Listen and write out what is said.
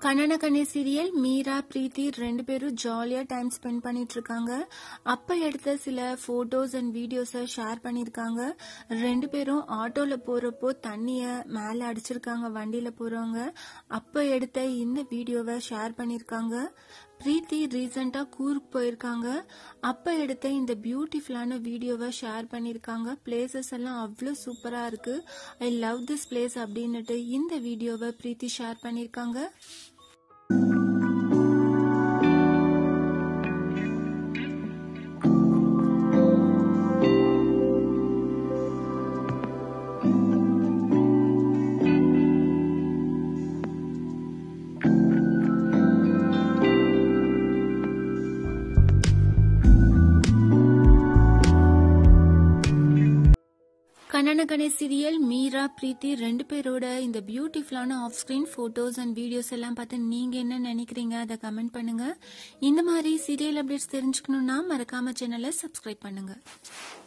கண்ணனக்கண்ணே serial Meera பிரீத்தி ரெண்டு பேரும் ஜாலியா டைம் ஸ்பெண்ட் பண்ணிட்டு இருக்காங்க அப்ப எடுத்த சில போட்டோஸ் அண்ட் வீடியோஸ ஷேர் பண்ணிருக்காங்க ரெண்டு பேரும் ஆட்டோல போறப்போ தண்ணிய மேல அடிச்சிருக்காங்க வண்டியில போறவங்க அப்ப எடுத்த இந்த வீடியோவை ஷேர் பண்ணிருக்காங்க பிரீத்தி ரீசெண்டா கூர்க் போயிருக்காங்க அப்ப எடுத்த இந்த பியூட்டிஃபுல்லான வீடியோவை ஷேர் பண்ணிருக்காங்க பிளேசஸ் எல்லாம் அவ்வளோ சூப்பரா இருக்கு ஐ லவ் திஸ் பிளேஸ் அப்படின்னுட்டு இந்த வீடியோவை பிரீத்தி ஷேர் பண்ணிருக்காங்க கண்ணனகணே சீரியல் மீரா பிரீத்தி ரெண்டு பேரோட இந்த பியூட்டிஃபுல்லான off screen photos and videos எல்லாம் பார்த்து நீங்க என்ன நினைக்கிறீங்க அதை கமெண்ட் பண்ணுங்க இந்த மாதிரி சீரியல் அப்டேட்ஸ் தெரிஞ்சுக்கணும்னா மறக்காம சேனலை சப்ஸ்கிரைப் பண்ணுங்க